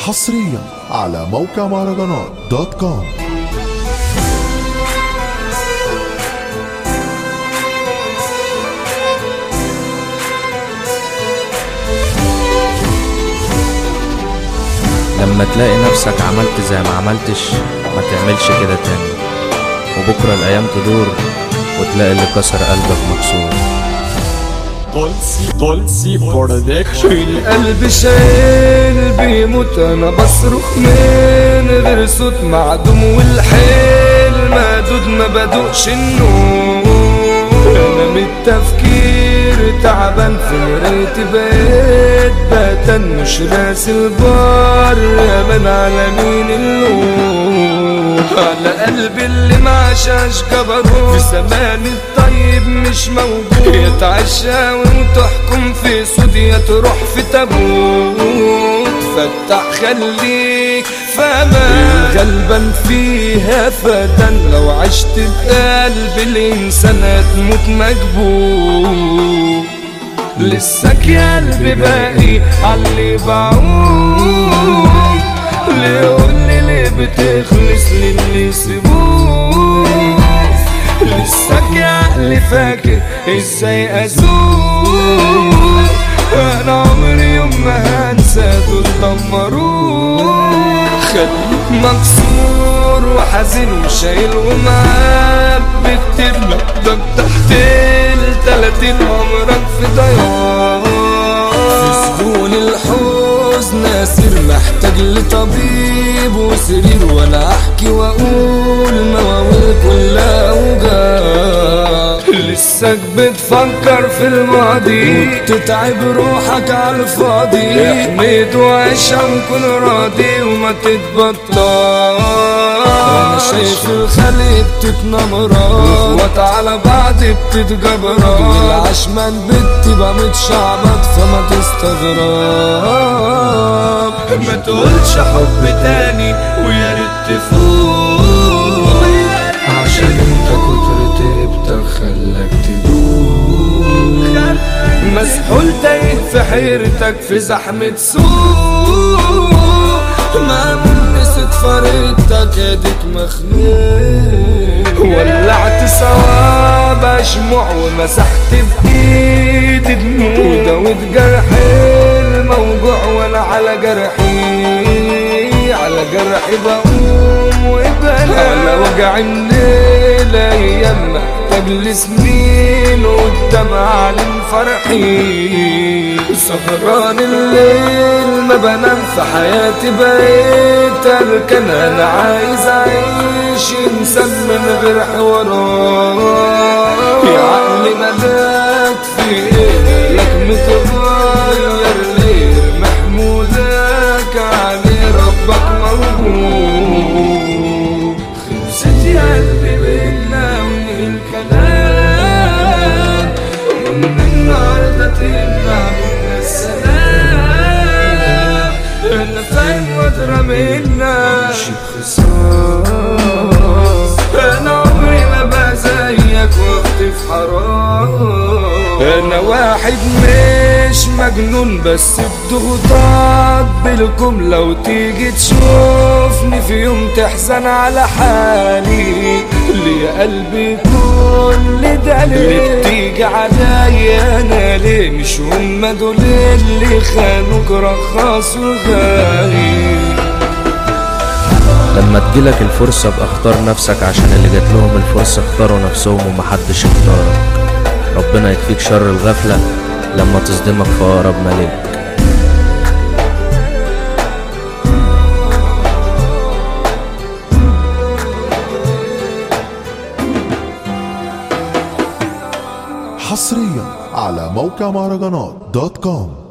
حصريا على موقع مهرجانات دوت كوم لما تلاقي نفسك عملت زي ما عملتش ما تعملش كده تاني وبكرة الأيام تدور وتلاقي اللي كسر قلبك مكسور Dolci, Dolci Production القلب شايل بيموت انا بصرخ من غير صوت معدوم والحيل مدود ما بدوقش النوم انا من التفكير تعبان في مريتي بقيت بتن مش راس البار يا من على مين اللوم على قلبي اللي ما عشاش جبروت في زمان الطيب مش موجود يتعشى وتحكم في سود يا تروح في تابوت فتح خليك فما غلبان فيها فتن لو عشت بقلب الانسان هتموت مجبور لساك يا قلبي باقي عاللي بعوم ليه قولي ليه بتخلص للي سيبوه لساك يا عقلي فاكر ازاي ازوق انا عمري يوم ما هنسى دول دمروه خليك مكسور وحزين وشايل ومعاه بكتب لك تحت التلاتين عمرك في ضياع في سجون الحزن اسير محتاج لطبيب وسرير ولا احكي واقول مواويل كلها اوجاع لساك بتفكر في الماضي وبتتعب روحك على الفاضي احمد وعيشها وكن راضي وما تتبطل انا شايف الخلق بتتنمرات واخوات على بعض بتتجبرات والعشمان بتبقى متشعبط فما تستغرب ما تقولش حب تاني ويا ريت تفوق عشان انت كتر تبتك خلاك تدوق مسحول تايه في حيرتك في زحمة سوق ما نسيت فريتك اديك مخنوق ولعت صواب شموع ومسحت بايدي دموع وداوت جرحي الموجوع وانا على جرحي على جرحي بقوم وبنام على وجع الليل ايام محتاج لسنين قدام اعلن فرحي سهران الليل ما بنام في حياتي بقيت اركن انا عايز اعيش انسان من غير حوارات يا عقلي ملاك في ايه لك متغير ليه محمودك عليه ربك موجود خلصت يا قلبي بينا من الكلام ومن النهارده تمنع منا السلام انا فاهم وادرى منا شي بخصام انا عمري ما بقى زيك وقت في حرام انا واحد مش مجنون بس بضغوطات بالكم لو تيجي تشوفني في يوم تحزن على حالي ليه قلبي كل ده ليه بتيجي عليا انا ليه مش هم دول اللي خانوك رخاص وغالي لما تجيلك الفرصة ابقى اختار نفسك عشان اللي جات لهم الفرصة اختاروا نفسهم ومحدش اختارك ربنا يكفيك شر الغفلة لما تصدمك في أقرب ملك حصريا على موقع مهرجانات دوت كوم